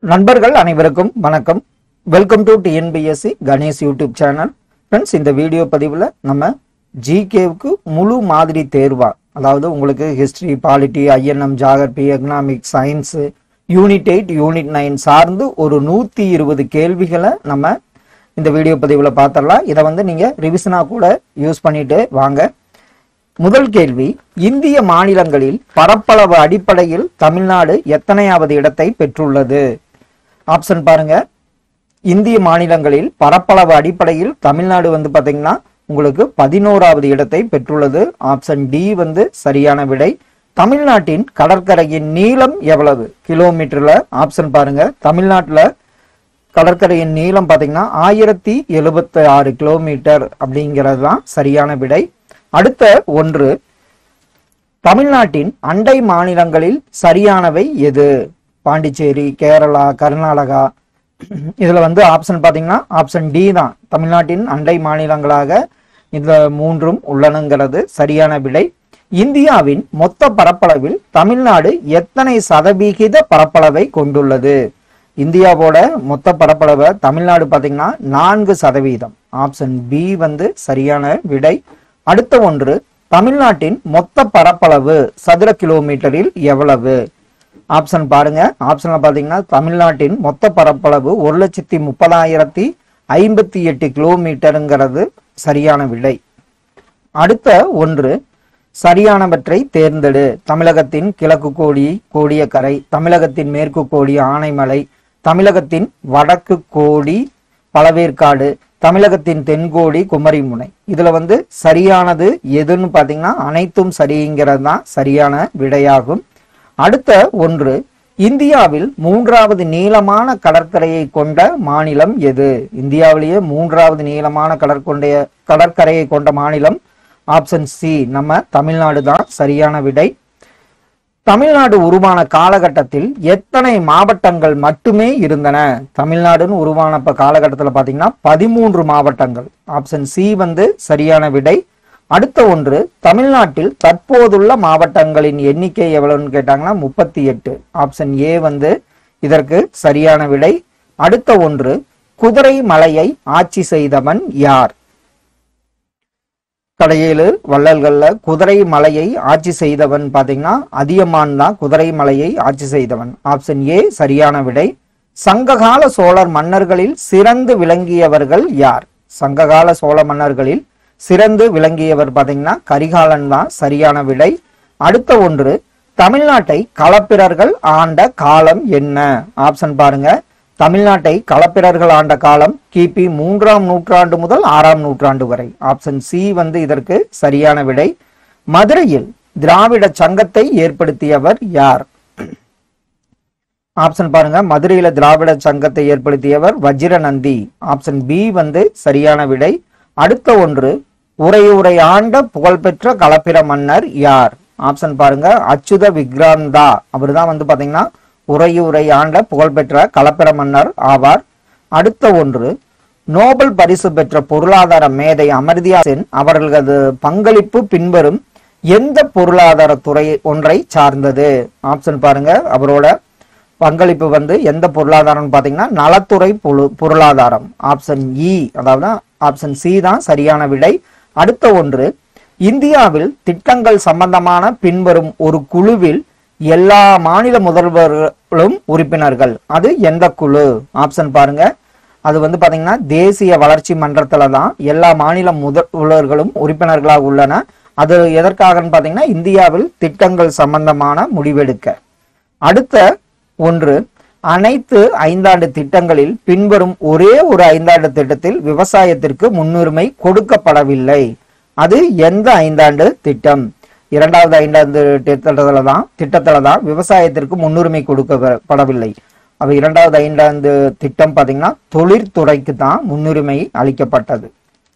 நண்பர்கள் அனைவருக்கும் வணக்கம் welcome to TNPSC Ganesh YouTube channel friends இந்த வீடியோ பதிவில் நம்ம ஜிகேவுக்கு முழு மாதிரி தேர்வா அதாவது உங்களுக்கு history polity INM geography economic science unit eight unit nine சார்ந்து ஒரு நூற்றி இருபது கேள்விகளை நம்ம இந்த வீடியோ பதிவில் பார்த்துடலாம் இதை வந்து நீங்கள் ரிவிஷனாக கூட யூஸ் பண்ணிட்டு வாங்க முதல் கேள்வி இந்திய மாநிலங்களில் பரப்பளவு அடிப்படையில் தமிழ்நாடு எத்தனையாவது இடத்தை பெற்றுள்ளது ஆப்ஷன் பாருங்க இந்திய மாநிலங்களில் பரப்பளவு அடிப்படையில் தமிழ்நாடு வந்து பாத்தீங்கன்னா உங்களுக்கு பதினோராவது இடத்தை பெற்றுள்ளது ஆப்ஷன் டி வந்து சரியான விடை தமிழ்நாட்டின் கடற்கரையின் நீளம் எவ்வளவு கிலோமீட்டர்ல ஆப்ஷன் பாருங்க தமிழ்நாட்டுல கடற்கரையின் நீளம் பாத்தீங்கன்னா ஆயிரத்தி எழுபத்தி ஆறு கிலோமீட்டர் அப்படிங்கிறது தான் சரியான விடை அடுத்த ஒன்று தமிழ்நாட்டின் அண்டை மாநிலங்களில் சரியானவை எது பாண்டிச்சேரி கேரளா கர்நாடகா இதுல வந்து ஆப்ஷன் பாத்தீங்கன்னா ஆப்ஷன் டி தான் தமிழ்நாட்டின் அண்டை மாநிலங்களாக இந்த மூன்றும் உள்ளனங்கிறது சரியான விடை இந்தியாவின் மொத்த பரப்பளவில் தமிழ்நாடு எத்தனை சதவிகித பரப்பளவை கொண்டுள்ளது இந்தியாவோட மொத்த பரப்பளவை தமிழ்நாடு பாத்தீங்கன்னா நான்கு சதவீதம் ஆப்ஷன் பி வந்து சரியான விடை அடுத்த ஒன்று தமிழ்நாட்டின் மொத்த பரப்பளவு சதுர கிலோமீட்டரில் எவ்வளவு ஆப்ஷன் பாருங்க ஆப்ஷன்ல பாத்தீங்கன்னா தமிழ்நாட்டின் மொத்த பரப்பளவு ஒரு லட்சத்தி முப்பதாயிரத்தி ஐம்பத்தி எட்டு கிலோமீட்டருங்கிறது சரியான விடை அடுத்த ஒன்று சரியானவற்றை தேர்ந்தெடு தமிழகத்தின் கிழக்கு கோடி கோடியக்கரை தமிழகத்தின் மேற்கு கோடி ஆனைமலை தமிழகத்தின் வடக்கு கோடி பழவேற்காடு தமிழகத்தின் தென்கோடி குமரிமுனை இதுல வந்து சரியானது எதுன்னு பாத்தீங்கன்னா அனைத்தும் சரிங்கிறது தான் சரியான விடையாகும் அடுத்த ஒன்று இந்தியாவில் மூன்றாவது நீளமான கடற்கரையை கொண்ட மாநிலம் எது இந்தியாவிலேயே மூன்றாவது நீளமான கடற்கொண்டைய கடற்கரையை கொண்ட மாநிலம் ஆப்ஷன் சி நம்ம தமிழ்நாடு தான் சரியான விடை தமிழ்நாடு உருவான காலகட்டத்தில் எத்தனை மாவட்டங்கள் மட்டுமே இருந்தன தமிழ்நாடுன்னு உருவான இப்ப காலகட்டத்தில் பாத்தீங்கன்னா பதிமூன்று மாவட்டங்கள் ஆப்ஷன் சி வந்து சரியான விடை அடுத்த ஒன்று தமிழ்நாட்டில் தற்போதுள்ள மாவட்டங்களின் எண்ணிக்கை எவ்வளவுன்னு கேட்டாங்கன்னா முப்பத்தி எட்டு ஆப்ஷன் ஏ வந்து இதற்கு சரியான விடை அடுத்த ஒன்று குதிரை மலையை ஆட்சி செய்தவன் யார் கடையேழு வள்ளல்கள்ல குதிரை மலையை ஆட்சி செய்தவன் பாத்தீங்கன்னா அதியமான் தான் குதிரை மலையை ஆட்சி செய்தவன் ஆப்ஷன் ஏ சரியான விடை சங்ககால சோழர் மன்னர்களில் சிறந்து விளங்கியவர்கள் யார் சங்ககால சோழ மன்னர்களில் சிறந்து விளங்கியவர் பாத்தீங்கன்னா கரிகாலன் தான் சரியான விடை அடுத்த ஒன்று தமிழ்நாட்டை களப்பிரர்கள் ஆண்ட காலம் என்ன ஆப்ஷன் பாருங்க தமிழ்நாட்டை களப்பிரர்கள் ஆண்ட காலம் கிபி மூன்றாம் நூற்றாண்டு முதல் ஆறாம் நூற்றாண்டு வரை ஆப்ஷன் சி வந்து இதற்கு சரியான விடை மதுரையில் திராவிட சங்கத்தை ஏற்படுத்தியவர் யார் ஆப்ஷன் பாருங்க மதுரையில திராவிட சங்கத்தை ஏற்படுத்தியவர் வஜ்ரநந்தி ஆப்ஷன் பி வந்து சரியான விடை அடுத்த ஒன்று உரையுரை ஆண்ட புகழ்பெற்ற களப்பிர மன்னர் யார் ஆப்ஷன் பாருங்க அச்சுத விக்ராந்தா அவர் தான் வந்து பாத்தீங்கன்னா உரையுரை ஆண்ட புகழ்பெற்ற களப்பிர மன்னர் ஆவார் அடுத்த ஒன்று நோபல் பரிசு பெற்ற பொருளாதார மேதை அமர்தியா சென் அவர்களது பங்களிப்பு பின்வரும் எந்த பொருளாதார துறை ஒன்றை சார்ந்தது ஆப்ஷன் பாருங்க அவரோட பங்களிப்பு வந்து எந்த பொருளாதாரம்னு பாத்தீங்கன்னா நலத்துறை பொரு- பொருளாதாரம் ஆப்ஷன் இ அதாவது ஆப்ஷன் சி தான் சரியான விடை அடுத்த ஒன்று இந்தியாவில் திட்டங்கள் சம்பந்தமான பின்வரும் ஒரு குழுவில் எல்லா மாநில முதல்வர்களும் உறுப்பினர்கள் அது எந்த குழு ஆப்ஷன் பாருங்க அது வந்து பாத்தீங்கன்னா தேசிய வளர்ச்சி மன்றத்துல தான் எல்லா மாநில முதல்வர்களும் உறுப்பினர்களாக உள்ளன அது எதற்காகன்னு பாத்தீங்கன்னா இந்தியாவில் திட்டங்கள் சம்பந்தமான முடிவெடுக்க அடுத்த ஒன்று அனைத்து ஐந்தாண்டு திட்டங்களில் பின்வரும் ஒரே ஒரு ஐந்தாண்டு திட்டத்தில் விவசாயத்திற்கு முன்னுரிமை கொடுக்கப்படவில்லை அது எந்த ஐந்தாண்டு திட்டம் இரண்டாவது ஐந்தாண்டு திட்டத்துல தான் திட்டத்துல தான் விவசாயத்திற்கு முன்னுரிமை கொடுக்கப்படவில்லை அப்ப இரண்டாவது ஐந்தாண்டு திட்டம் பாத்தீங்கன்னா தொழிற்துறைக்கு தான் முன்னுரிமை அளிக்கப்பட்டது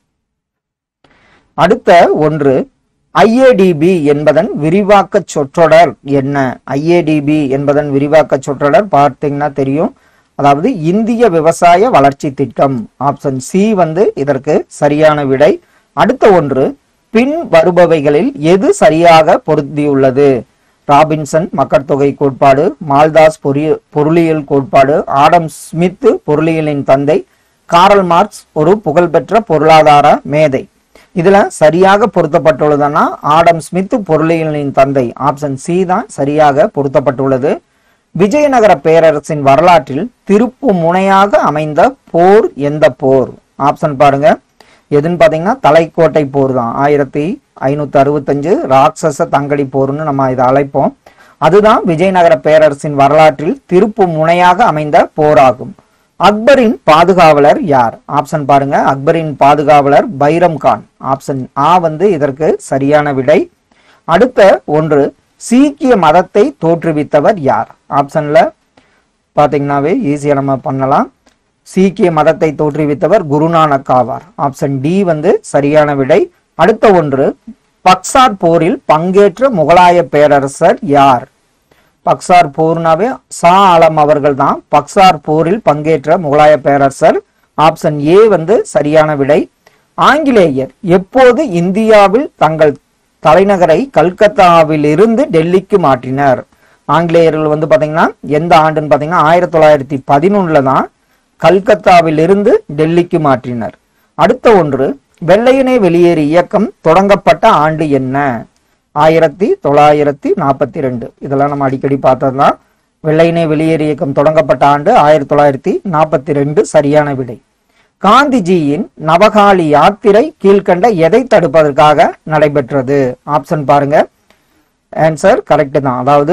அடுத்த ஒன்று ஐஏடிபி என்பதன் விரிவாக்க சொற்றொடர் என்ன ஐஏடிபி என்பதன் விரிவாக்க சொற்றொடர் பார்த்தீங்கன்னா தெரியும் அதாவது இந்திய விவசாய வளர்ச்சி திட்டம் ஆப்ஷன் சி வந்து இதற்கு சரியான விடை அடுத்த ஒன்று பின் வருபவைகளில் எது சரியாக பொருந்தியுள்ளது ராபின்சன் மக்கட்தொகை கோட்பாடு மால்தாஸ் பொறிய பொருளியல் கோட்பாடு ஆடம் ஸ்மித் பொருளியலின் தந்தை காரல் மார்க்ஸ் ஒரு புகழ்பெற்ற பொருளாதார மேதை இதுல சரியாக பொருத்தப்பட்டுள்ளதுன்னா ஆடம் ஸ்மித் பொருளியலின் தந்தை ஆப்ஷன் சி தான் சரியாக பொருத்தப்பட்டுள்ளது விஜயநகர பேரரசின் வரலாற்றில் திருப்பு முனையாக அமைந்த போர் எந்த போர் ஆப்ஷன் பாருங்க எதுன்னு பாத்தீங்கன்னா தலைக்கோட்டை போர் தான் ஆயிரத்தி ஐநூத்தி அறுபத்தஞ்சு ராட்சச தங்கடி போர்னு நம்ம இதை அழைப்போம் அதுதான் விஜயநகர பேரரசின் வரலாற்றில் திருப்பு முனையாக அமைந்த போராகும் அக்பரின் பாதுகாவலர் யார் ஆப்ஷன் பாருங்க அக்பரின் பாதுகாவலர் பைரம் கான் ஆப்ஷன் ஆ வந்து இதற்கு சரியான விடை அடுத்த ஒன்று சீக்கிய மதத்தை தோற்றுவித்தவர் யார் ஆப்ஷன்ல பாத்தீங்கன்னாவே ஈஸியா நம்ம பண்ணலாம் சீக்கிய மதத்தை தோற்றுவித்தவர் குருநானக் ஆவார் ஆப்ஷன் டி வந்து சரியான விடை அடுத்த ஒன்று பக்சார் போரில் பங்கேற்ற முகலாய பேரரசர் யார் பக்சார் போர்னாவே சா ஆலம் அவர்கள் தான் பக்சார் போரில் பங்கேற்ற முகலாய பேரரசர் ஆப்ஷன் ஏ வந்து சரியான விடை ஆங்கிலேயர் எப்போது இந்தியாவில் தங்கள் தலைநகரை கல்கத்தாவில் இருந்து டெல்லிக்கு மாற்றினர் ஆங்கிலேயர்கள் வந்து பாத்தீங்கன்னா எந்த ஆண்டுன்னு பாத்தீங்கன்னா ஆயிரத்தி தொள்ளாயிரத்தி பதினொன்னுல தான் கல்கத்தாவில் இருந்து டெல்லிக்கு மாற்றினர் அடுத்த ஒன்று வெள்ளையனே வெளியேறு இயக்கம் தொடங்கப்பட்ட ஆண்டு என்ன ஆயிரத்தி தொள்ளாயிரத்தி நாற்பத்தி ரெண்டு இதெல்லாம் நம்ம அடிக்கடி பார்த்ததுதான் வெள்ளையனே வெளியேறு இயக்கம் தொடங்கப்பட்ட ஆண்டு ஆயிரத்தி தொள்ளாயிரத்தி நாற்பத்தி ரெண்டு சரியான விடை காந்திஜியின் நவகாலி யாத்திரை கீழ்கண்ட எதை தடுப்பதற்காக நடைபெற்றது ஆப்ஷன் பாருங்க ஆன்சர் கரெக்ட் தான் அதாவது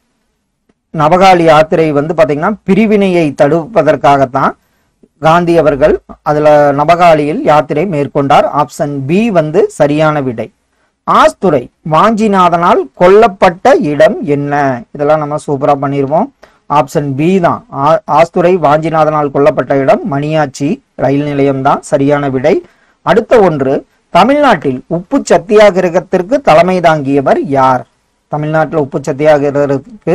நவகாலி யாத்திரை வந்து பாத்தீங்கன்னா பிரிவினையை தடுப்பதற்காகத்தான் காந்தி அவர்கள் அதுல நவகாலியில் யாத்திரை மேற்கொண்டார் ஆப்ஷன் பி வந்து சரியான விடை ஆஸ்துரை வாஞ்சிநாதனால் கொல்லப்பட்ட இடம் என்ன இதெல்லாம் நம்ம சூப்பரா பண்ணிருவோம் ஆப்ஷன் பி தான் ஆ- ஆஸ்துரை வாஞ்சிநாதனால் கொல்லப்பட்ட இடம் மணியாச்சி ரயில் நிலையம் தான் சரியான விடை அடுத்த ஒன்று தமிழ்நாட்டில் உப்பு சத்தியாகிரகத்திற்கு தலைமை தாங்கியவர் யார் தமிழ்நாட்டில் உப்பு சத்தியாகிரகத்திற்கு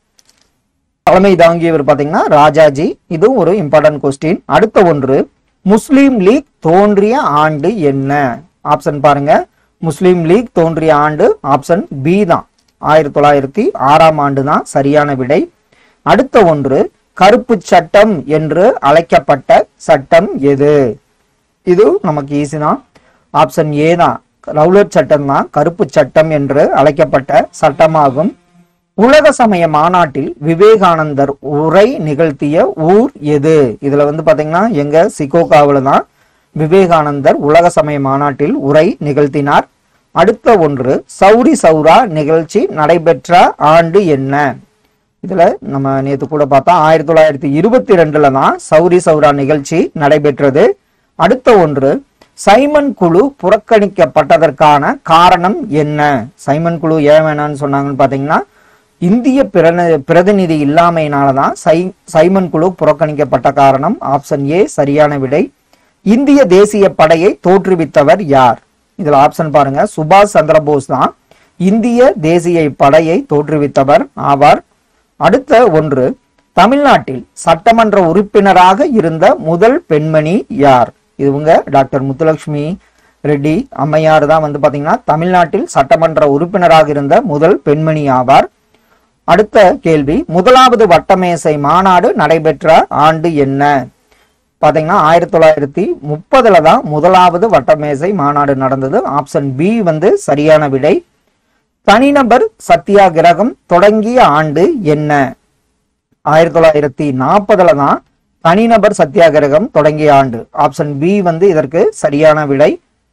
தலைமை தாங்கியவர் பாத்தீங்கன்னா ராஜாஜி இதுவும் ஒரு இம்பார்ட்டன்ட் கொஸ்டின் அடுத்த ஒன்று முஸ்லீம் லீக் தோன்றிய ஆண்டு என்ன ஆப்ஷன் பாருங்க முஸ்லீம் லீக் தோன்றிய ஆண்டு ஆப்ஷன் பி தான் ஆயிரத்தி தொள்ளாயிரத்தி ஆறாம் ஆண்டு தான் சரியான விடை அடுத்த ஒன்று கருப்பு சட்டம் என்று அழைக்கப்பட்ட சட்டம் எது இது நமக்கு ஈஸி தான் ஆப்ஷன் ஏ தான் ரவுலட் சட்டம் தான் கருப்பு சட்டம் என்று அழைக்கப்பட்ட சட்டமாகும் உலக சமய மாநாட்டில் விவேகானந்தர் உரை நிகழ்த்திய ஊர் எது இதுல வந்து பாத்தீங்கன்னா எங்க சிகோகாவில் தான் விவேகானந்தர் உலக சமய மாநாட்டில் உரை நிகழ்த்தினார் அடுத்த ஒன்று சௌரி சௌரா நிகழ்ச்சி நடைபெற்ற ஆண்டு என்ன இதுல நம்ம நேத்து கூட பார்த்தோம் ஆயிரத்தி தொள்ளாயிரத்தி இருபத்தி ரெண்டுல தான் சௌரி சௌரா நிகழ்ச்சி நடைபெற்றது அடுத்த ஒன்று சைமன் குழு புறக்கணிக்கப்பட்டதற்கான காரணம் என்ன சைமன் குழு ஏன் வேணாம்னு சொன்னாங்கன்னு பாத்தீங்கன்னா இந்திய பிரன- பிரதிநிதி இல்லாமையினால தான் சை சைமன் குழு புறக்கணிக்கப்பட்ட காரணம் ஆப்ஷன் ஏ சரியான விடை இந்திய தேசிய படையை தோற்றுவித்தவர் யார் இதுல ஆப்ஷன் பாருங்க சுபாஷ் சந்திரபோஸ் தான் இந்திய தேசிய படையை தோற்றுவித்தவர் ஆவார் அடுத்த ஒன்று தமிழ்நாட்டில் சட்டமன்ற உறுப்பினராக இருந்த முதல் பெண்மணி யார் இவங்க டாக்டர் முத்துலட்சுமி ரெட்டி அம்மையார் தான் வந்து பாத்தீங்கன்னா தமிழ்நாட்டில் சட்டமன்ற உறுப்பினராக இருந்த முதல் பெண்மணி ஆவார் அடுத்த கேள்வி முதலாவது வட்டமேசை மாநாடு நடைபெற்ற ஆண்டு என்ன பாத்தீங்கன்னா ஆயிரத்தி தொள்ளாயிரத்தி முப்பதுல தான் முதலாவது வட்டமேசை மாநாடு நடந்தது ஆப்ஷன் பி வந்து சரியான விடை தனிநபர் சத்தியாகிரகம் தொடங்கிய ஆண்டு என்ன ஆயிரத்தி தொள்ளாயிரத்தி நாற்பதுல தான் தனிநபர் சத்தியாகிரகம் தொடங்கிய ஆண்டு ஆப்ஷன் பி வந்து இதற்கு சரியான விடை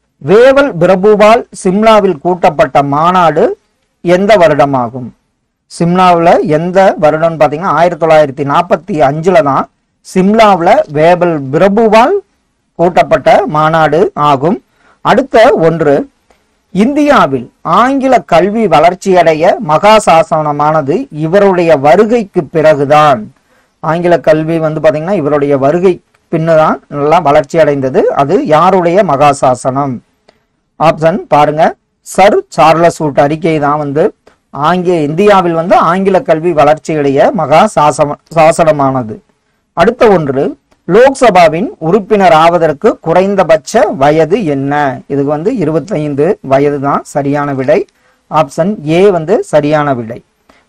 வேவல் பிரபுவால் சிம்லாவில் கூட்டப்பட்ட மாநாடு எந்த வருடமாகும் சிம்லாவில் எந்த வருடம்னு பார்த்தீங்கன்னா ஆயிரத்தி தொள்ளாயிரத்தி நாற்பத்தி அஞ்சுல தான் சிம்லாவில் வேவல் பிரபுவால் கூட்டப்பட்ட மாநாடு ஆகும் அடுத்த ஒன்று இந்தியாவில் ஆங்கில கல்வி வளர்ச்சியடைய மகா சாசனமானது இவருடைய வருகைக்கு பிறகுதான் ஆங்கில கல்வி வந்து பாத்தீங்கன்னா இவருடைய வருகை பின்னுதான் நல்லா வளர்ச்சி அடைந்தது அது யாருடைய மகா சாசனம் ஆப்ஷன் பாருங்க சர் சார்லஸ் வூட் அறிக்கை தான் வந்து ஆங்கில இந்தியாவில் வந்து ஆங்கில கல்வி வளர்ச்சியுடைய மகா சாசன சாசனமானது அடுத்த ஒன்று லோக்சபாவின் உறுப்பினர் ஆவதற்கு குறைந்தபட்ச வயது என்ன இதுக்கு வந்து 25 வயது தான் சரியான விடை ஆப்ஷன் ஏ வந்து சரியான விடை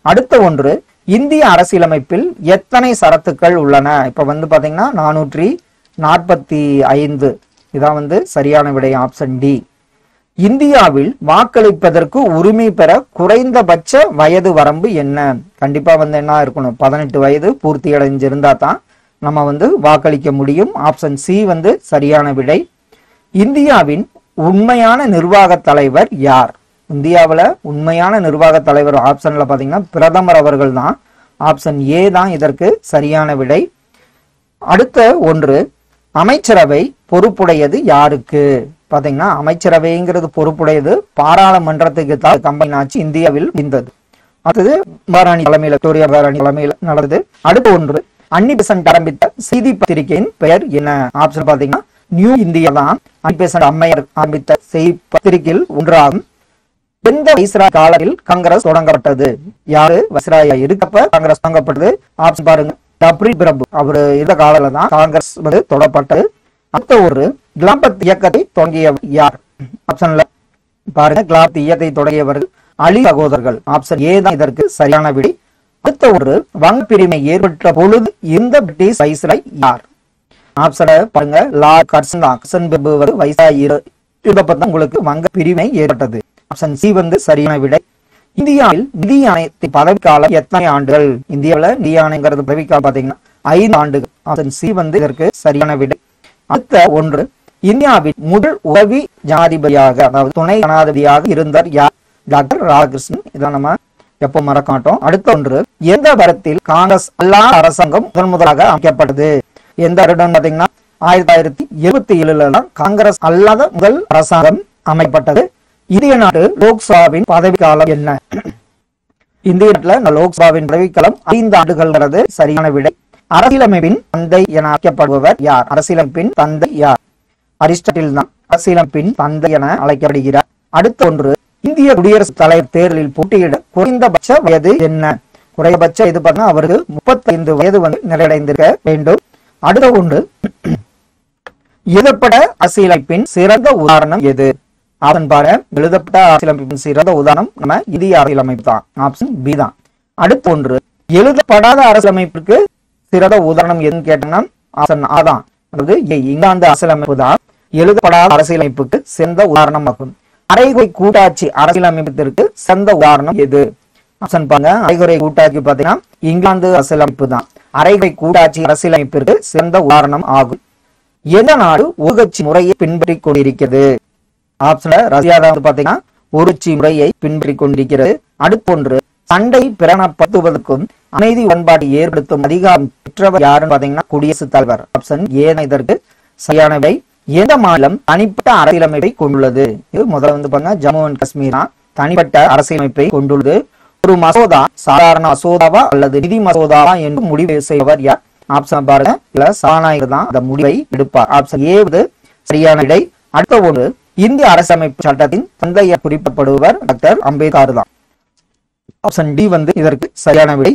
அடுத்த ஒன்று இந்திய அரசியலமைப்பில் எத்தனை சரத்துக்கள் உள்ளன இப்ப வந்து பாத்தீங்கன்னா நானூற்றி நாற்பத்தி ஐந்து இதான் வந்து சரியான விடை ஆப்ஷன் டி இந்தியாவில் வாக்களிப்பதற்கு உரிமை பெற குறைந்தபட்ச வயது வரம்பு என்ன கண்டிப்பா வந்து என்ன இருக்கணும் பதினெட்டு வயது பூர்த்தி அடைஞ்சிருந்தா தான் நம்ம வந்து வாக்களிக்க முடியும் ஆப்ஷன் சி வந்து சரியான விடை இந்தியாவின் உண்மையான நிர்வாக தலைவர் யார் இந்தியாவில் உண்மையான நிர்வாக தலைவர் ஆப்ஷன்ல பாத்தீங்கன்னா பிரதமர் அவர்கள் தான் ஆப்ஷன் ஏ தான் இதற்கு சரியான விடை அடுத்த ஒன்று அமைச்சரவை பொறுப்புடையது யாருக்கு பாத்தீங்கன்னா அமைச்சரவைங்கிறது பொறுப்புடையது பாராளுமன்றத்துக்கு தான் கம்பெனி ஆட்சி இந்தியாவில் இருந்தது அடுத்தது மகாராணி தலைமையில் விக்டோரியா மகாராணி தலைமையில் நடந்தது அடுத்த ஒன்று அன்னி பெசன்ட் ஆரம்பித்த செய்தி பத்திரிகையின் பெயர் என்ன ஆப்ஷன் பாத்தீங்கன்னா நியூ இந்தியா தான் அன்னி பெசன்ட் அம்மையார் ஆரம்பித்த செய்தி பத்திரிகையில் ஒன்றாகும் எந்த வைஸ்ராய் காலத்தில் காங்கிரஸ் தொடங்கப்பட்டது யாரு வைஸ்ராயா இருக்கப்ப காங்கிரஸ் தொடங்கப்பட்டது ஆப்ஷன் பாருங்க டப்ரி பிரபு அவர் இருந்த காலத்துல தான் காங்கிரஸ் வந்து தொடரப்பட்டது அடுத்த ஒரு கிளாம்பத் இயக்கத்தை தொடங்கியவர் யார் ஆப்ஷன்ல பாருங்க கிளாம்பத் இயக்கத்தை தொடங்கியவர்கள் அலி சகோதரர்கள் ஆப்ஷன் ஏ தான் இதற்கு சரியான விடை அடுத்த ஒரு வங்க பிரிமை ஏற்பட்ட பொழுது இந்த பிரிட்டிஷ் வைஸ்ராய் யார் ஆப்ஷனை பாருங்க லா கர்சன் தான் கர்சன் பிரபு வந்து வைசாய் இருந்தப்ப தான் உங்களுக்கு வங்க பிரிவினை ஏற்பட்டது ஆப்ஷன் சி வந்து சரியான விடை இந்தியாவில் நிதி ஆணையத்தின் பதவிக்காலம் எத்தனை ஆண்டுகள் இந்தியாவில் நிதி ஆணையங்கிறது பதவிக்காலம் பாத்தீங்கன்னா ஐந்து ஆண்டுகள் ஆப்ஷன் சி வந்து இதற்கு சரியான விடை அடுத்த ஒன்று இந்தியாவின் முதல் உதவி ஜனாதிபதியாக அதாவது துணை ஜனாதிபதியாக இருந்தார் யார் டாக்டர் ராதாகிருஷ்ணன் இதை நம்ம எப்போ மறக்க மாட்டோம் அடுத்த ஒன்று எந்த வருடத்தில் காங்கிரஸ் அல்லாத அரசாங்கம் முதன் முதலாக அமைக்கப்பட்டது எந்த வருடம் பாத்தீங்கன்னா ஆயிரத்தி ஆயிரத்தி எழுபத்தி ஏழுல தான் காங்கிரஸ் அல்லாத முதல் அரசாங்கம் அமைக்கப்பட்டது இந்திய நாட்டு லோக்சபாவின் பதவிக்காலம் என்ன இந்திய நாட்டுல இந்த லோக்சபாவின் பதவிக்காலம் ஐந்து ஆண்டுகள்ங்கிறது சரியான விடை அரசியலமைப்பின் தந்தை என அழைக்கப்படுபவர் யார் அரசியலமைப்பின் தந்தை யார் அரிஸ்டாட்டில் தான் அரசியலமைப்பின் தந்தை என அழைக்கப்படுகிறார் அடுத்த ஒன்று இந்திய குடியரசுத் தலைவர் தேர்தலில் போட்டியிட குறைந்தபட்ச வயது என்ன குறைந்தபட்ச இது பார்த்தா அவருக்கு முப்பத்தைந்து வயது வந்து நிறைவடைந்திருக்க வேண்டும் அடுத்த ஒன்று எழுதப்பட அரசியலமைப்பின் சிறந்த உதாரணம் எது ஆப்ஷன் பாரு எழுதப்பட்ட அரசியலமைப்பின் சிறந்த உதாரணம் நம்ம இந்திய அரசியலமைப்பு தான் ஆப்ஷன் பி தான் அடுத்த ஒன்று எழுதப்படாத அரசியலமைப்பிற்கு சிறந்த உதாரணம் எதுன்னு கேட்டோம்னா ஆப்ஷன் ஆ தான் அதாவது ஏ, இங்கிலாந்து அரசியலமைப்பு தான் எழுதப்படாத அரசியலமைப்புக்கு சிறந்த உதாரணமாகும் அரைகுறை கூட்டாட்சி அரசியலமைப்பிற்கு சிறந்த உதாரணம் எது ஆப்ஷன் பாருங்க அரைகுறை கூட்டாட்சி பாத்தீங்கன்னா இங்கிலாந்து அரசியலமைப்பு தான் அரைகுறை கூட்டாட்சி அரசியலமைப்பிற்கு சிறந்த உதாரணம் ஆகும் எந்த நாடு ஒரு கட்சி முறையை பின்பற்றி கொண்டிருக்கிறது ஆப்ஷன்ல ரஷ்யா தான் வந்து பாத்தீங்கன்னா ஒரு கட்சி முறையை பின்பற்றி கொண்டிருக்கிறது அடுத்தொன்று சண்டை பிரணப்படுத்துவதற்கும் அமைதி உடன்பாட்டை ஏற்படுத்தும் அதிகாரம் பெற்றவர் யாருன்னு பாத்தீங்கன்னா குடியரசுத் தலைவர் ஆப்ஷன் ஏ இதற்கு சரியானவை எந்த மாநிலம் தனிப்பட்ட அரசியலமைப்பை கொண்டுள்ளது இது முதல்ல வந்து பாருங்க ஜம்மு அண்ட் காஷ்மீர் தான் தனிப்பட்ட அரசியலமைப்பை கொண்டுள்ளது ஒரு மசோதா சாதாரண மசோதாவா அல்லது நிதி மசோதாவா என்று முடிவு செய்வர் யார் ஆப்ஷன் பாருங்க இல்ல சபாநாயகர் தான் அந்த முடிவை எடுப்பார் ஆப்ஷன் ஏ வந்து சரியான விடை அடுத்த ஒன்று இந்திய அரசமைப்பு சட்டத்தின் தந்தைய குறிப்பிடப்படுபவர் டாக்டர் அம்பேத்கர் தான் ஆப்ஷன் டி வந்து இதற்கு சரியான விடை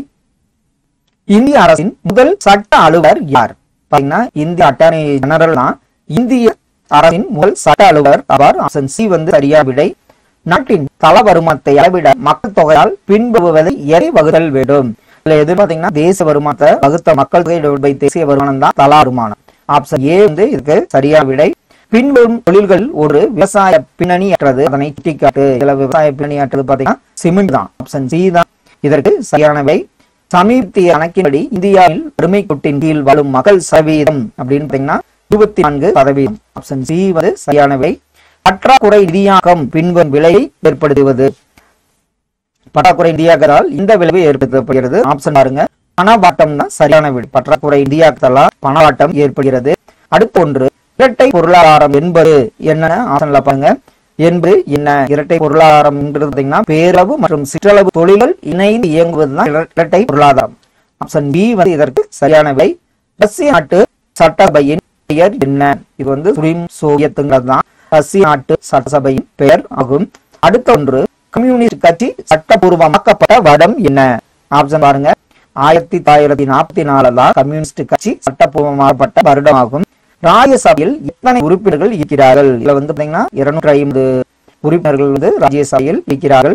இந்திய அரசின் முதல் சட்ட அலுவலர் யார் பாத்தீங்கன்னா இந்திய அட்டார்னி ஜெனரல் தான் இந்திய அரசின் முதல் சட்ட அலுவலர் அவர் ஆப்ஷன் சி வந்து சரியான விடை நாட்டின் தல வருமானத்தை அளவிட மக்கள் தொகையால் பின்பற்றுவதை எதை வகுத்தல் வேண்டும் இதுல எது பாத்தீங்கன்னா தேசிய வருமானத்தை வகுத்த மக்கள் தொகை divided by தேசிய வருமானம் தான் தலா வருமானம் ஆப்ஷன் ஏ வந்து இதுக்கு சரியான விடை பின்வரும் தொழில்கள் ஒரு விவசாய பின்னணி அற்றது அதனை சுட்டிக்காட்டு இதுல விவசாய பின்னணி அற்றது பாத்தீங்கன்னா சிமெண்ட் தான் ஆப்ஷன் சி தான் இதற்கு சரியானவை சமீபத்திய கணக்கின்படி இந்தியாவில் வறுமை கொட்டின் கீழ் வாழும் மக்கள் சதவீதம் அப்படின்னு பாத்தீங்கன்னா இருபத்தி நான்கு சதவீதம் ஆப்ஷன் சி வந்து சரியானவை பற்றாக்குறை நிதியாக்கம் பின்வரும் விலையை ஏற்படுத்துவது பற்றாக்குறை நிதியாக்கத்தால் இந்த விளைவு ஏற்படுத்தப்படுகிறது ஆப்ஷன் பாருங்க பணவாட்டம் தான் சரியான விடை பற்றாக்குறை நிதியாக்கத்தால் பணவாட்டம் ஏற்படுகிறது அடுத்த ஒன்று இரட்டை பொருளாதாரம் என்பது என்ன ஆப்ஷன்ல பாருங்க என்பது என்ன இரட்டை பொருளாதாரம் என்பது பாத்தீங்கன்னா பேரளவு மற்றும் சிற்றளவு தொழில்கள் இணைந்து இயங்குவதுதான் இர- இரட்டை பொருளாதாரம் ஆப்ஷன் பி வந்து இதற்கு சரியான விடை ரஷ்ய நாட்டு சட்டசபையின் பெயர் என்ன இது வந்து சுப்ரீம் சோவியத்துங்கிறது தான் ரஷ்ய நாட்டு சட்டசபையின் பெயர் ஆகும் அடுத்த ஒன்று கம்யூனிஸ்ட் கட்சி சட்டபூர்வமாக்கப்பட்ட வருடம் என்ன ஆப்ஷன் பாருங்க ஆயிரத்தி தொள்ளாயிரத்தி நாற்பத்தி நாலுல தான் கம்யூனிஸ்ட் கட்சி சட்டபூர்வமாக்கப்பட்ட வருடம் ஆகும் ராஜ்யசபையில் எத்தனை உறுப்பினர்கள் இருக்கிறார்கள் இதுல வந்து பாத்தீங்கன்னா இருநூற்றி ஐம்பது உறுப்பினர்கள் வந்து ராஜ்யசபையில் இருக்கிறார்கள்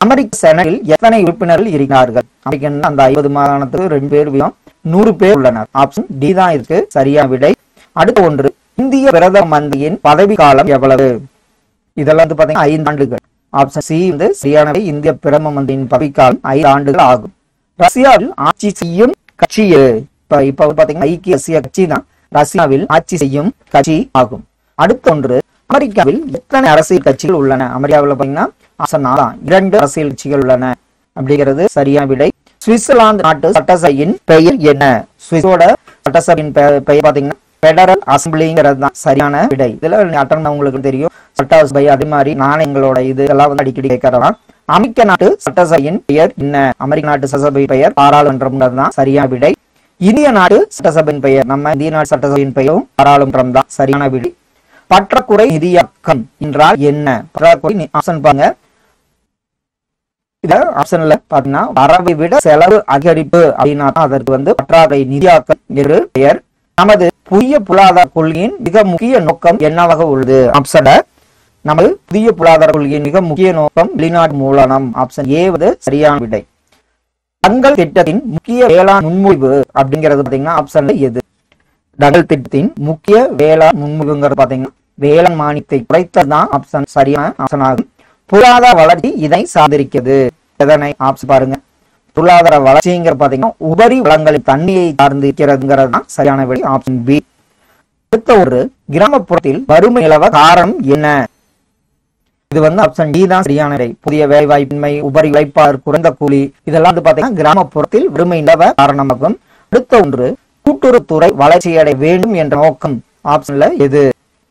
அமெரிக்க செனட்டில் எத்தனை உறுப்பினர்கள் இருக்கிறார்கள் அமெரிக்கன் அந்த ஐம்பது மாகாணத்துக்கு ரெண்டு பேர் வீதம் நூறு பேர் உள்ளனர் ஆப்ஷன் டி தான் இருக்கு சரியான விடை அடுத்த ஒன்று இந்திய பிரதம மந்திரியின் பதவி காலம் எவ்வளவு இதெல்லாம் வந்து பாத்தீங்கன்னா ஐந்து ஆண்டுகள் ஆப்ஷன் சி வந்து சரியான விடை. இந்திய பிரதம மந்திரியின் பதவிக்காலம் ஐந்து ஆண்டுகள் ஆகும் ரஷ்யாவில் ஆட்சி செய்யும் கட்சி எது? இப்ப இப்ப வந்து பாத்தீங்கன்னா ஐக்கிய ரஷ்ய கட்சி தான் ரஷ்யாவில் ஆட்சி செய்யும் கட்சி ஆகும் அடுத்த ஒன்று அமெரிக்காவில் எத்தனை அரசியல் கட்சிகள் உள்ளன அமெரிக்காவில் பாத்தீங்கன்னா ஆப்ஷன் ஆ தான் இரண்டு அரசியல் கட்சிகள் உள்ளன அப்படிங்கிறது சரியான விடை சுவிட்சர்லாந்து நாட்டு சட்டசபையின் பெயர் என்ன சுவிஸோட சட்டசபையின் பெ- பெயர் பாத்தீங்கன்னா பெடரல் அசம்பிளிங்கிறது தான் சரியான விடை இதுல அட்டன் உங்களுக்கு தெரியும் சட்டசபை அதே மாதிரி நாணயங்களோட இது எல்லாம் வந்து அடிக்கடி கேட்கறலாம் அமெரிக்க நாட்டு சட்டசபையின் பெயர் என்ன அமெரிக்க நாட்டு சட்டசபை பெயர் பாராளுமன்றம் தான் சரியான விடை இந்திய நாடு சட்டசபையின் பெயர் நம்ம இந்திய நாடு சட்டசபையின் பெயரும் பாராளுமன்றம் தான் சரியான விடை பற்றாக்குறை நிதியாக்கம் என்றால் என்ன பற்றாக்குறை ஆப்ஷன் பாருங்க இத ஆப்ஷன்ல பாத்தீங்கன்னா வரவை விட செலவு அதிகரிப்பு அப்படின்னா தான் அதற்கு வந்து பற்றாக்குறை நிதியாக்கம் என்று பெயர் நமது புதிய பொருளாதார கொள்கையின் மிக முக்கிய நோக்கம் என்னவாக உள்ளது ஆப்ஷன்ல நமது புதிய பொருளாதார கொள்கையின் மிக முக்கிய நோக்கம் வெளிநாட்டு மூலதனம் ஆப்ஷன் ஏ வந்து சரியான விடை தங்கள் திட்டத்தின் முக்கிய வேளாண் முன்மொழிவு அப்படிங்கிறது பாத்தீங்கன்னா ஆப்ஷன்ல எது டகல் திட்டத்தின் முக்கிய வேளாண் முன்முகங்கிறது பாத்தீங்கன்னா வேளாண் மானியத்தை குறைத்தது தான் ஆப்ஷன் சரியான ஆப்ஷன் ஆகும் பொருளாதார வளர்ச்சி இதை சார்ந்திருக்கிறது எதனை ஆப்ஷன் பாருங்க பொருளாதார வளர்ச்சிங்கிற பாத்தீங்கன்னா உபரி வளங்களின் தண்ணியை சார்ந்து இருக்கிறதுங்கிறது தான் சரியான விடை ஆப்ஷன் பி அடுத்த ஒரு கிராமப்புறத்தில் வறுமை நிலவ காரணம் என்ன இது வந்து ஆப்ஷன் டி தான் சரியான விடை புதிய வேலை வாய்ப்பின்மை உபரி உழைப்பாளர் குறைந்த கூலி இதெல்லாம் வந்து பாத்தீங்கன்னா கிராமப்புறத்தில் வறுமை நிலவ காரணமாகும் அடுத்த ஒன்று கூட்டுறவுத்துறை வளர்ச்சியடைய வேண்டும் என்ற நோக்கம் ஆப்ஷன்ல எது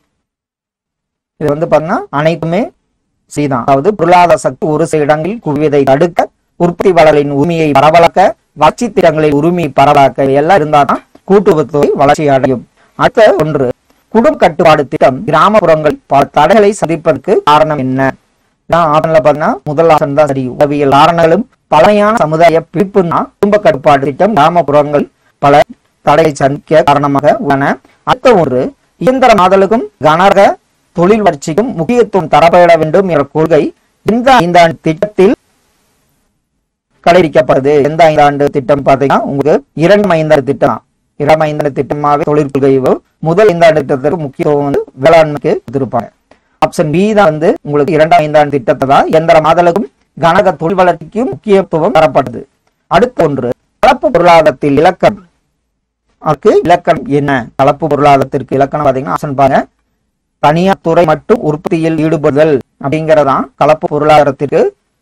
இது வந்து பாத்தீங்கன்னா அனைத்துமே சி தான் அதாவது பொருளாதார சக்தி ஒரு சில இடங்களில் குவிவதை தடுக்க உற்பத்தி வளர்களின் உரிமையை பரவலாக்க வளர்ச்சி திட்டங்களின் உரிமையை பரவலாக்க எல்லாம் இருந்தாதான் கூட்டுறவுத்துறை வளர்ச்சி அடையும் அடுத்த ஒன்று குடும்ப கட்டுப்பாடு திட்டம் கிராமப்புறங்கள் பல தடைகளை சந்திப்பதற்கு காரணம் என்ன இதான் ஆப்ஷன்ல பாத்தீங்கன்னா முதல் ஆப்ஷன் தான் சரி உளவியல் காரணங்களும் பழையான சமுதாய பிடிப்பு தான் குடும்ப கட்டுப்பாடு திட்டம் கிராமப்புறங்கள் பல தடையை சந்திக்க காரணமாக உள்ளன அடுத்த ஒன்று இயந்திரமாதலுக்கும் கனரக தொழில் வளர்ச்சிக்கும் முக்கியத்துவம் தரப்பட வேண்டும் என்ற கொள்கை இந்த ஐந்தாண்டு திட்டத்தில் கடைபிடிக்கப்படுது எந்த ஐந்தாண்டு திட்டம் பாத்தீங்கன்னா உங்களுக்கு இரண்டு ஐந்தாண்டு திட்டம் தான். இரண்டு ஐந்தாண்டு திட்டமாக தொழில் கொள்கை முதல் ஐந்தாண்டு திட்டத்திற்கு முக்கியத்துவம் வந்து வேளாண்மைக்கு கொடுத்திருப்பாங்க ஆப்ஷன் பி தான் வந்து உங்களுக்கு இரண்டாம் ஐந்தாண்டு திட்டத்தை தான் எந்திர மாதலுக்கும் கனக தொழில் வளர்ச்சிக்கும் முக்கியத்துவம் தரப்பட்டது அடுத்த ஒன்று கலப்பு பொருளாதாரத்தில் இலக்கம் அதுக்கு இலக்கணம் என்ன கலப்பு பொருளாதாரத்திற்கு இலக்கணம் பாத்தீங்கன்னா ஆப்ஷன் பாருங்க தனியார் துறை மட்டும் உற்பத்தியில் ஈடுபடுதல் அப்படிங்கறதான் கலப்பு பொருளாதாரத்திற்கு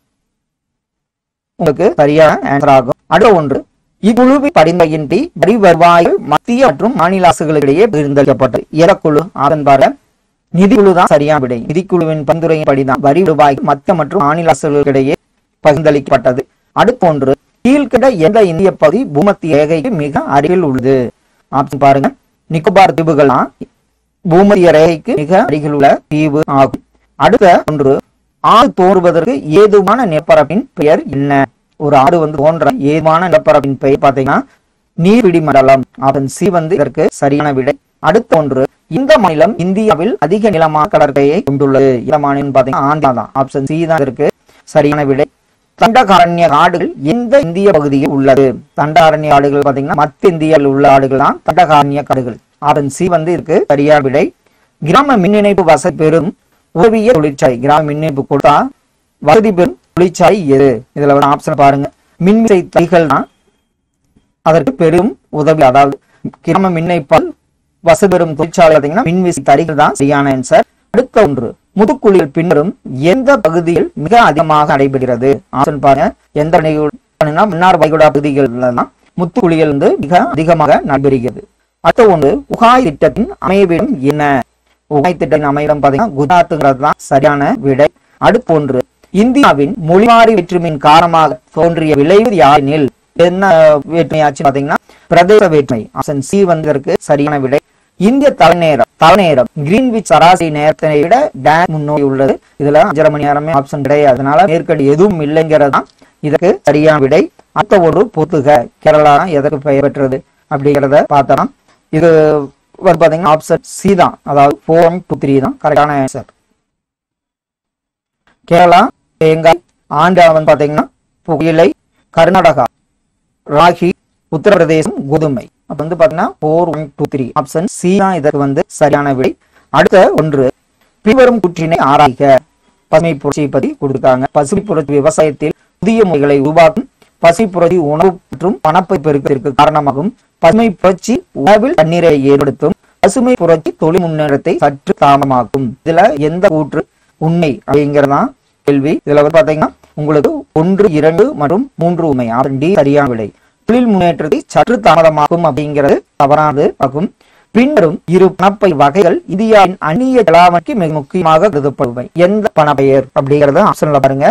உங்களுக்கு சரியான ஆன்சர் ஆகும் அடுத்த ஒன்று இக்குழுவின் படிமையின்றி வரி வருவாய்கள் மத்திய மற்றும் மாநில அரசுகளிடையே பகிர்ந்தளிக்கப்பட்டது எரக்குழு ஆதன் பாருங்க நிதிக்குழு தான் சரியான விடை நிதிக்குழுவின் பரிந்துரையின்படி தான் வரி வருவாய் மத்திய மற்றும் மாநில அரசுகளிடையே பகிர்ந்தளிக்கப்பட்டது அடுத்த ஒன்று கீழ்கிட்ட எந்த இந்திய பகுதி பூமத்திய ரேகைக்கு மிக அருகில் உள்ளது ஆப்ஷன் பாருங்க நிக்கோபார் தீவுகள் தான் பூமத்திய ரேகைக்கு மிக அருகில் உள்ள தீவு ஆகும் அடுத்த ஒன்று ஆறு தோன்றுவதற்கு ஏதுவான நிலப்பரப்பின் பெயர் என்ன ஒரு ஆறு வந்து தோன்ற ஏதுவான நிலப்பரப்பின் பெயர் பாத்தீங்கன்னா நீர்பிடி மண்டலம் ஆப்ஷன் சி வந்து இதற்கு சரியான விடை அடுத்த ஒன்று இந்த மாநிலம் இந்தியாவில் அதிக நிலமான கடற்கரையை கொண்டுள்ளது இந்த மாநிலம் பாத்தீங்கன்னா ஆந்திரா தான் ஆப்ஷன் சி தான் இதற்கு சரியான விடை தண்டகாரண்ய காடுகள் எந்த இந்திய பகுதியில் உள்ளது தண்டகாரண்ய காடுகள் பாத்தீங்கன்னா மத்திய இந்தியாவில் உள்ள ஆடுகள் தான் தண்டகாரண்ய காடுகள் ஆப்ஷன் சி வந்து இருக்கு சரியான விடை கிராம மின் இணைப்பு வசதி பெறும் உதவிய தொழிற்சாலை கிராம மின் இணைப்பு கொடுத்தா வசதி பெறும் தொழிற்சாலை எது இதுல ஒரு ஆப்ஷன் பாருங்க மின்விசை தைகள் தான் அதற்கு பெரும் உதவி அதாவது கிராம மின் இணைப்பால் வசதி பெறும் தொழிற்சாலை பாத்தீங்கன்னா மின்விசை தறிகள் தான் சரியான ஆன்சர் அடுத்த ஒன்று முதுக்குழியில் பின்னரும் எந்த பகுதியில் மிக அதிகமாக நடைபெறுகிறது ஆப்ஷன் பாருங்க எந்த நிகழ்வுனா மன்னார் வைகுடா பகுதிகள் தான் முத்துக்குழியில் வந்து மிக அதிகமாக நடைபெறுகிறது அடுத்த ஒன்று உகாய் திட்டத்தின் அமைவிடம் என்ன உகாய் திட்டத்தின் அமைவிடம் பாத்தீங்கன்னா குஜராத்துங்கிறது தான் சரியான விடை அடுத்த ஒன்று இந்தியாவின் மொழிமாறி வேற்றுமையின் காரணமாக தோன்றிய விளைவு யாரெனில் என்ன வேற்றுமையாச்சு பாத்தீங்கன்னா பிரதேச வேற்றுமை ஆப்ஷன் சி வந்ததற்கு சரியான விடை இந்திய தலைநேரம் தலைநேரம் கிரீன்விச் சராசரி நேரத்தை விட டேன் முன்னோக்கி உள்ளது இதுல அஞ்சரை மணி நேரமே ஆப்ஷன் கிடையாது அதனால மேற்கண்ட எதுவும் இல்லைங்கிறது தான் இதற்கு சரியான விடை அடுத்த ஒரு பொத்துக கேரளா தான் எதற்கு பெயர் பெற்றது அப்படிங்கிறத பார்த்தோம் இது வந்து பாத்தீங்கன்னா ஆப்ஷன் சி தான் அதாவது ஃபோர் டூ த்ரீ தான் கரெக்டான ஆன்சர் கேரளா தேங்காய் ஆந்திரா வந்து பாத்தீங்கன்னா புகையிலை கர்நாடகா ராகி உத்தரப்பிரதேசம் கோதுமை அப்ப வந்து பாத்தீங்கன்னா four one two three option C தான் இதற்கு வந்து சரியான விடை அடுத்த ஒன்று பின்வரும் கூற்றினை ஆராய்க பசுமை புரட்சியை பத்தி கொடுத்திருக்காங்க பசுமை புரட்சி விவசாயத்தில் புதிய முறைகளை உருவாக்கும் பசுமை புரட்சி உணவு மற்றும் பணப்பை பெருக்கத்திற்கு காரணமாகும் பசுமை புரட்சி உணவில் தண்ணீரை ஏற்படுத்தும் பசுமை புரட்சி தொழில் முன்னேற்றத்தை சற்று தாமதமாக்கும் இதுல எந்த கூற்று உண்மை அப்படிங்கறதான் கேள்வி இதுல வந்து பாத்தீங்கன்னா உங்களுக்கு ஒன்று இரண்டு மற்றும் மூன்று உண்மை ஆப்ஷன் டி சரியான விடை தொழில் முன்னேற்றத்தை சற்று தாமதமாகும் அப்படிங்கிறது தவறானது ஆகும் பின்னரும் இரு பணப்பை வகைகள் இந்தியாவின் அந்நிய செலாவணிக்கு மிக முக்கியமாக கருதப்படுவை எந்த பணப்பெயர் அப்படிங்கறத ஆப்ஷன்ல பாருங்க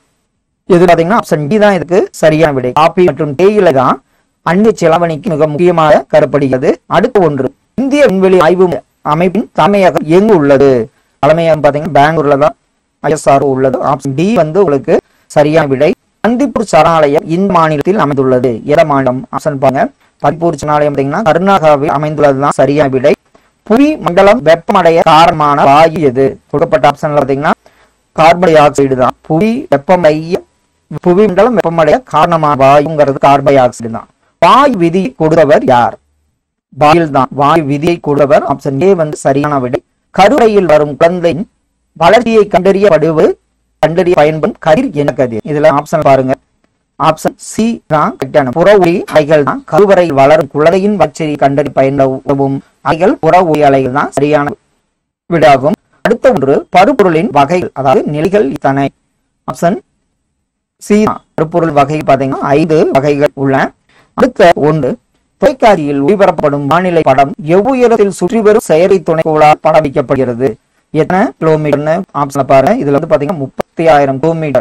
இது பாத்தீங்கன்னா ஆப்ஷன் டி தான் இதுக்கு சரியான விடை காபி மற்றும் தேயிலை தான் அந்நிய செலாவணிக்கு மிக முக்கியமாக கருதப்படுகிறது அடுத்த ஒன்று இந்திய விண்வெளி ஆய்வு அமைப்பின் தலைமையகம் எங்கு உள்ளது தலைமையகம் பாத்தீங்கன்னா பெங்களூர்ல தான் ஐஎஸ்ஆர் உள்ளது ஆப்ஷன் டி வந்து உங்களுக்கு சரியான விடை பந்திப்பூர் சரணாலயம் இந்த மாநிலத்தில் அமைந்துள்ளது எந்த மாநிலம் ஆப்ஷன் பாருங்க பந்திப்பூர் சரணாலயம் பாத்தீங்கன்னா கர்நாடகாவில் அமைந்துள்ளதுதான் சரியான விடை புவி மண்டலம் வெப்பமடைய காரணமான வாயு எது கொடுக்கப்பட்ட ஆப்ஷன்ல பாத்தீங்கன்னா கார்பன் டை ஆக்சைடு தான் புவி வெப்பமடைய புவி மண்டலம் வெப்பமடைய காரணமான வாயுங்கிறது கார்பன் டை ஆக்சைடு தான் வாயு விதி கொடுத்தவர் யார் வாயில் தான் வாயு விதியை கொடுத்தவர் ஆப்ஷன் ஏ வந்து சரியான விடை கருவையில் வரும் குழந்தையின் வளர்ச்சியை கண்டறியப்படுவது கண்டறிய பயன்படும் கதிர் என்ன கதிர் இதுல ஆப்ஷன் பாருங்க ஆப்ஷன் சி தான் கரெக்டான புற ஒளி அலைகள் தான் கருவறையில் வளரும் குழந்தையின் வளர்ச்சியை கண்டறி பயன்படும் அலைகள் புற ஒளி அலைகள் தான் சரியான விடாகும் அடுத்த ஒன்று பருப்பொருளின் வகைகள் அதாவது நிலைகள் இத்தனை ஆப்ஷன் சி தான். பருப்பொருள் வகை பாத்தீங்கன்னா ஐந்து வகைகள் உள்ளன அடுத்த ஒன்று தொலைக்காட்சியில் ஒளிபரப்பப்படும் வானிலை படம் எவ்வுயரத்தில் சுற்றி வரும் செயற்கை துணைக்கோளால் படம் வைக்கப்படுகிறது எத்தனை கிலோமீட்டர்னு ஆப்ஷன்ல பாருங்க இதுல வந்து பாத்தீங்கன்னா முப்பத்தி ஆயிரம் கிலோமீட்டர்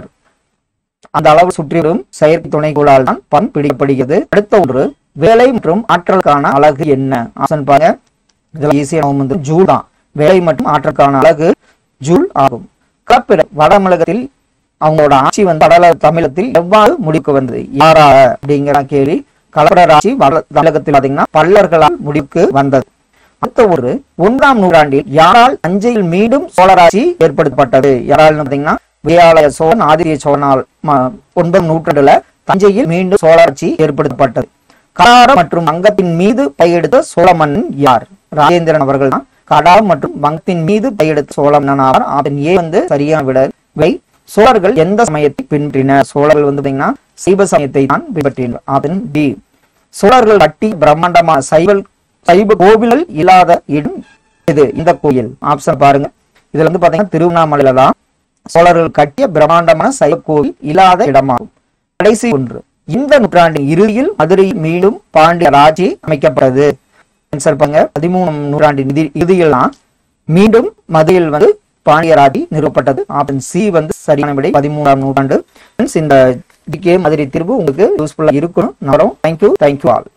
அந்த அளவு சுற்றி வரும் செயற்கை துணைக்கோளால் தான் பண் பிடிக்கப்படுகிறது அடுத்த ஒன்று வேலை மற்றும் ஆற்றலுக்கான அலகு என்ன ஆப்ஷன் பாருங்க இதுல ஈஸியான வந்து ஜூல் தான் வேலை மற்றும் ஆற்றலுக்கான அலகு ஜூல் ஆகும் கலப்பிட வடமிழகத்தில் அவங்களோட ஆட்சி வந்து வடல தமிழகத்தில் எவ்வாறு முடிவுக்கு வந்தது யாரா அப்படிங்கிற கேள்வி கலப்படர் ஆட்சி வட தமிழகத்தில் பாத்தீங்கன்னா பல்லர்களால் முடிவுக்கு வந்தது அடுத்த ஒரு ஒன்றாம் நூற்றாண்டில் யாரால் தஞ்சையில் மீண்டும் சோழராட்சி ஏற்படுத்தப்பட்டது யாரால் பாத்தீங்கன்னா விஜயாலய சோழன் ஆதிரிய சோழனால் ம- ஒன்பதாம் நூற்றாண்டுல தஞ்சையில் மீண்டும் சோழராட்சி ஏற்படுத்தப்பட்டது கடாரம் மற்றும் வங்கத்தின் மீது பையெடுத்த சோழ மன்னன் யார் ராஜேந்திரன் அவர்கள் தான் கடாரம் மற்றும் வங்கத்தின் மீது பையெடுத்த சோழ மன்னன் ஆவார் அதன் ஏ வந்து சரியான விட வை சோழர்கள் எந்த சமயத்தை பின்பற்றினர் சோழர்கள் வந்து பாத்தீங்கன்னா சைவ சமயத்தை தான் பின்பற்றினர் அதன் பி சோழர்கள் கட்டி பிரம்மாண்டமான சைவ சைவ கோவில்கள் இல்லாத இடம் இது இந்த கோயில் ஆப்ஷன் பாருங்க இதுல வந்து பாத்தீங்கன்னா திருவண்ணாமலையில தான் சோழர்கள் கட்டிய பிரம்மாண்டமான சைவ கோவில் இல்லாத இடமாகும் கடைசி ஒன்று இந்த நூற்றாண்டின் இறுதியில் மதுரையில் மீண்டும் பாண்டிய ராஜ்ஜி அமைக்கப்பட்டது ஆன்சர் பாருங்க பதிமூணாம் நூற்றாண்டின் இறுதி- இறுதியில் தான் மீண்டும் மதுரையில் வந்து பாண்டிய ராஜ்ஜி நிறுவப்பட்டது ஆப்ஷன் சி வந்து சரியான விடை பதிமூணாம் நூற்றாண்டு Friends, இந்த டிகே மதுரை தீர்வு உங்களுக்கு யூஸ்ஃபுல்லா இருக்கணும் நம்புறோம் தேங்க்யூ தேங்க்யூ ஆல்